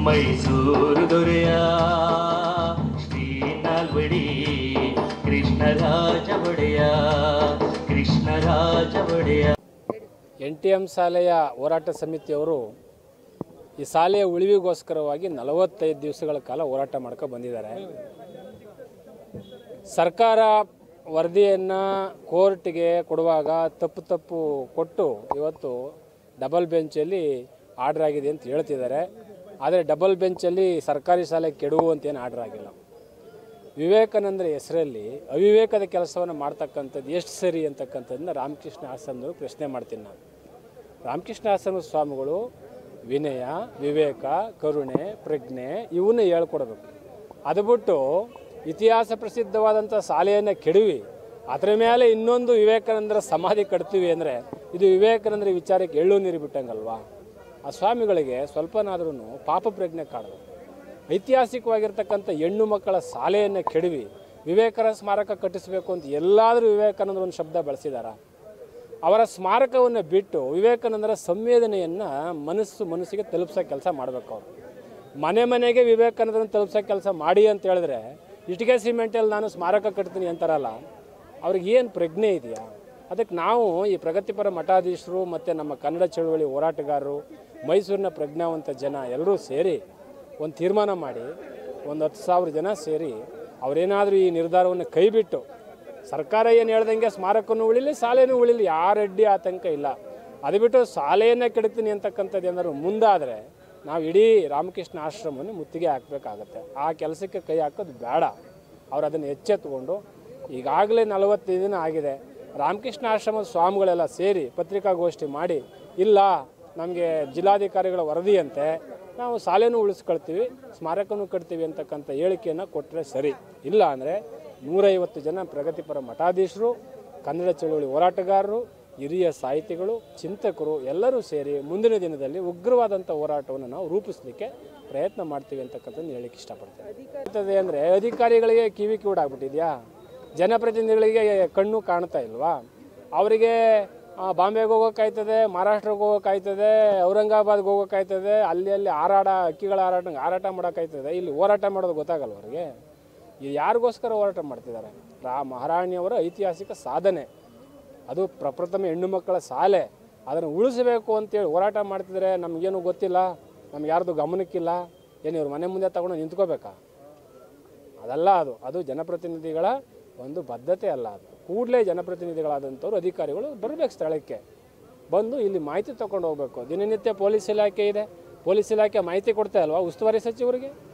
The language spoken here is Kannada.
ಮೈಸೂರು ದೊರೆಯ ಶ್ರೀ ನಾಲ್ವಡಿ ಕೃಷ್ಣರಾಜ ಒಡೆಯ ಕೃಷ್ಣರಾಜ ಒಡೆಯ ಎನ್ ಟಿ ಎಮ್ ಶಾಲೆಯ ಹೋರಾಟ ಸಮಿತಿಯವರು ಈ ಶಾಲೆಯ ಉಳಿವಿಗೋಸ್ಕರವಾಗಿ ನಲವತ್ತೈದು ದಿವಸಗಳ ಕಾಲ ಹೋರಾಟ ಮಾಡ್ಕೊ ಬಂದಿದ್ದಾರೆ ಸರ್ಕಾರ ವರದಿಯನ್ನು ಕೋರ್ಟ್ಗೆ ಕೊಡುವಾಗ ತಪ್ಪು ತಪ್ಪು ಕೊಟ್ಟು ಇವತ್ತು ಡಬಲ್ ಬೆಂಚಲ್ಲಿ ಆರ್ಡ್ರ್ ಆಗಿದೆ ಅಂತ ಹೇಳ್ತಿದ್ದಾರೆ ಆದರೆ ಡಬಲ್ ಬೆಂಚಲ್ಲಿ ಸರ್ಕಾರಿ ಶಾಲೆ ಕೆಡುವು ಅಂತೇನು ಆರ್ಡ್ರ್ ಆಗಿಲ್ಲ ವಿವೇಕಾನಂದರ ಹೆಸರಲ್ಲಿ ಅವಿವೇಕದ ಕೆಲಸವನ್ನು ಮಾಡ್ತಕ್ಕಂಥದ್ದು ಎಷ್ಟು ಸರಿ ಅಂತಕ್ಕಂಥದ್ದನ್ನ ರಾಮಕೃಷ್ಣ ಆಶ್ರಮದವರು ಪ್ರಶ್ನೆ ಮಾಡ್ತೀನಿ ನಾನು ರಾಮಕೃಷ್ಣ ಆಶ್ರಮ ಸ್ವಾಮಿಗಳು ವಿನಯ ವಿವೇಕ ಕರುಣೆ ಪ್ರಜ್ಞೆ ಇವನ್ನ ಹೇಳ್ಕೊಡ್ಬೇಕು ಅದು ಬಿಟ್ಟು ಇತಿಹಾಸ ಪ್ರಸಿದ್ಧವಾದಂಥ ಶಾಲೆಯನ್ನು ಕೆಡವಿ ಅದರ ಮೇಲೆ ಇನ್ನೊಂದು ವಿವೇಕಾನಂದರ ಸಮಾಧಿ ಕಟ್ತೀವಿ ಅಂದರೆ ಇದು ವಿವೇಕಾನಂದರ ವಿಚಾರಕ್ಕೆ ಎಳ್ಳು ನೀರು ಬಿಟ್ಟಂಗಲ್ವಾ ಆ ಸ್ವಾಮಿಗಳಿಗೆ ಸ್ವಲ್ಪನಾದ್ರೂ ಪಾಪ ಪ್ರಜ್ಞೆ ಕಾಡಬೇಕು ಐತಿಹಾಸಿಕವಾಗಿರ್ತಕ್ಕಂಥ ಹೆಣ್ಣು ಮಕ್ಕಳ ಶಾಲೆಯನ್ನು ಕೆಡವಿ ವಿವೇಕರ ಸ್ಮಾರಕ ಕಟ್ಟಿಸಬೇಕು ಅಂತ ಎಲ್ಲಾದರೂ ವಿವೇಕಾನಂದರು ಒಂದು ಶಬ್ದ ಬಳಸಿದಾರ ಅವರ ಸ್ಮಾರಕವನ್ನು ಬಿಟ್ಟು ವಿವೇಕಾನಂದರ ಸಂವೇದನೆಯನ್ನು ಮನಸ್ಸು ಮನಸ್ಸಿಗೆ ತಲುಪಿಸೋ ಕೆಲಸ ಮಾಡಬೇಕು ಅವರು ಮನೆ ಮನೆಗೆ ವಿವೇಕಾನಂದರನ್ನು ತಲುಪಿಸೋ ಕೆಲಸ ಮಾಡಿ ಅಂತ ಹೇಳಿದ್ರೆ ಇಟ್ಟಿಗೆ ಸಿಮೆಂಟಲ್ಲಿ ನಾನು ಸ್ಮಾರಕ ಕಟ್ತೀನಿ ಅಂತಾರಲ್ಲ ಅವ್ರಿಗೆ ಏನು ಪ್ರಜ್ಞೆ ಇದೆಯಾ ಅದಕ್ಕೆ ನಾವು ಈ ಪ್ರಗತಿಪರ ಮಠಾಧೀಶರು ಮತ್ತು ನಮ್ಮ ಕನ್ನಡ ಚಳುವಳಿ ಹೋರಾಟಗಾರರು ಮೈಸೂರಿನ ಪ್ರಜ್ಞಾವಂತ ಜನ ಎಲ್ಲರೂ ಸೇರಿ ಒಂದು ತೀರ್ಮಾನ ಮಾಡಿ ಒಂದು ಹತ್ತು ಸಾವಿರ ಜನ ಸೇರಿ ಅವರೇನಾದರೂ ಈ ನಿರ್ಧಾರವನ್ನು ಕೈಬಿಟ್ಟು ಸರ್ಕಾರ ಏನು ಹೇಳ್ದಂಗೆ ಸ್ಮಾರಕನೂ ಉಳಿಲಿ ಶಾಲೆನೂ ಉಳಿಲಿ ಯಾರ ಅಡ್ಡಿ ಆತಂಕ ಇಲ್ಲ ಅದು ಬಿಟ್ಟು ಶಾಲೆಯನ್ನೇ ಕೆಡ್ತೀನಿ ಅಂತಕ್ಕಂಥದ್ದು ಏನಾದ್ರು ಮುಂದಾದರೆ ನಾವು ಇಡೀ ರಾಮಕೃಷ್ಣ ಆಶ್ರಮವನ್ನು ಮುತ್ತಿಗೆ ಹಾಕಬೇಕಾಗತ್ತೆ ಆ ಕೆಲಸಕ್ಕೆ ಕೈ ಹಾಕೋದು ಬೇಡ ಅವ್ರು ಅದನ್ನು ಎಚ್ಚೆತ್ತುಕೊಂಡು ಈಗಾಗಲೇ ನಲವತ್ತೈದು ದಿನ ಆಗಿದೆ ರಾಮಕೃಷ್ಣ ಆಶ್ರಮದ ಸ್ವಾಮಿಗಳೆಲ್ಲ ಸೇರಿ ಪತ್ರಿಕಾಗೋಷ್ಠಿ ಮಾಡಿ ಇಲ್ಲ ನಮಗೆ ಜಿಲ್ಲಾಧಿಕಾರಿಗಳ ವರದಿಯಂತೆ ನಾವು ಶಾಲೆನೂ ಉಳಿಸ್ಕೊಳ್ತೀವಿ ಸ್ಮಾರಕನೂ ಕಟ್ತೀವಿ ಅಂತಕ್ಕಂಥ ಹೇಳಿಕೆಯನ್ನು ಕೊಟ್ಟರೆ ಸರಿ ಇಲ್ಲ ಅಂದರೆ ನೂರೈವತ್ತು ಜನ ಪ್ರಗತಿಪರ ಮಠಾಧೀಶರು ಕನ್ನಡ ಚಳುವಳಿ ಹೋರಾಟಗಾರರು ಹಿರಿಯ ಸಾಹಿತಿಗಳು ಚಿಂತಕರು ಎಲ್ಲರೂ ಸೇರಿ ಮುಂದಿನ ದಿನದಲ್ಲಿ ಉಗ್ರವಾದಂಥ ಹೋರಾಟವನ್ನು ನಾವು ರೂಪಿಸಲಿಕ್ಕೆ ಪ್ರಯತ್ನ ಮಾಡ್ತೀವಿ ಅಂತಕ್ಕಂಥದ್ದು ಹೇಳಿಕ್ಕೆ ಇಷ್ಟಪಡ್ತೇನೆ ಅಂದರೆ ಅಧಿಕಾರಿಗಳಿಗೆ ಕಿವಿ ಕಿವಿಡಾಗ್ಬಿಟ್ಟಿದ್ಯಾ ಜನಪ್ರತಿನಿಧಿಗಳಿಗೆ ಕಣ್ಣು ಕಾಣ್ತಾ ಇಲ್ವಾ ಅವರಿಗೆ ಆ, ಬಾಂಬೆಗೆ ಹೋಗೋಕ್ಕಾಯ್ತದೆ ಮಹಾರಾಷ್ಟ್ರಕ್ಕೆ ಹೋಗೋಕ್ಕಾಯ್ತದೆ ಔರಂಗಾಬಾದ್ಗೆ ಹೋಗೋಕ್ಕಾಯ್ತದೆ ಅಲ್ಲಿ ಅಲ್ಲಿ ಹಾರಾಟ ಅಕ್ಕಿಗಳ ಹಾರಾಟ ಹಾರಾಟ ಮಾಡೋಕ್ಕಾಯ್ತದೆ ಇಲ್ಲಿ ಹೋರಾಟ ಮಾಡೋದು ಗೊತ್ತಾಗಲ್ಲ ಅವ್ರಿಗೆ ಇದು ಯಾರಿಗೋಸ್ಕರ ಹೋರಾಟ ಮಾಡ್ತಿದ್ದಾರೆ ರಾ ಮಹಾರಾಣಿಯವರ ಐತಿಹಾಸಿಕ ಸಾಧನೆ ಅದು ಪ್ರಪ್ರಥಮ ಹೆಣ್ಣು ಮಕ್ಕಳ ಶಾಲೆ ಅದನ್ನು ಉಳಿಸಬೇಕು ಅಂತೇಳಿ ಹೋರಾಟ ಮಾಡ್ತಿದ್ರೆ ನಮಗೇನು ಗೊತ್ತಿಲ್ಲ ನಮ್ಗೆ ಯಾರ್ದು ಗಮನಕ್ಕಿಲ್ಲ ಏನು ಇವ್ರ ಮನೆ ಮುಂದೆ ತಗೊಂಡು ನಿಂತ್ಕೋಬೇಕಾ ಅದಲ್ಲ ಅದು ಅದು ಜನಪ್ರತಿನಿಧಿಗಳ ಒಂದು ಬದ್ಧತೆ ಅಲ್ಲ ಅದು ಕೂಡಲೇ ಜನಪ್ರತಿನಿಧಿಗಳಾದಂಥವ್ರು ಅಧಿಕಾರಿಗಳು ಬರಬೇಕು ಸ್ಥಳಕ್ಕೆ ಬಂದು ಇಲ್ಲಿ ಮಾಹಿತಿ ತಗೊಂಡು ಹೋಗ್ಬೇಕು ದಿನನಿತ್ಯ ಪೊಲೀಸ್ ಇಲಾಖೆ ಇದೆ ಪೊಲೀಸ್ ಇಲಾಖೆ ಮಾಹಿತಿ ಕೊಡ್ತಾ ಇಲ್ವಾ ಉಸ್ತುವಾರಿ ಸಚಿವರಿಗೆ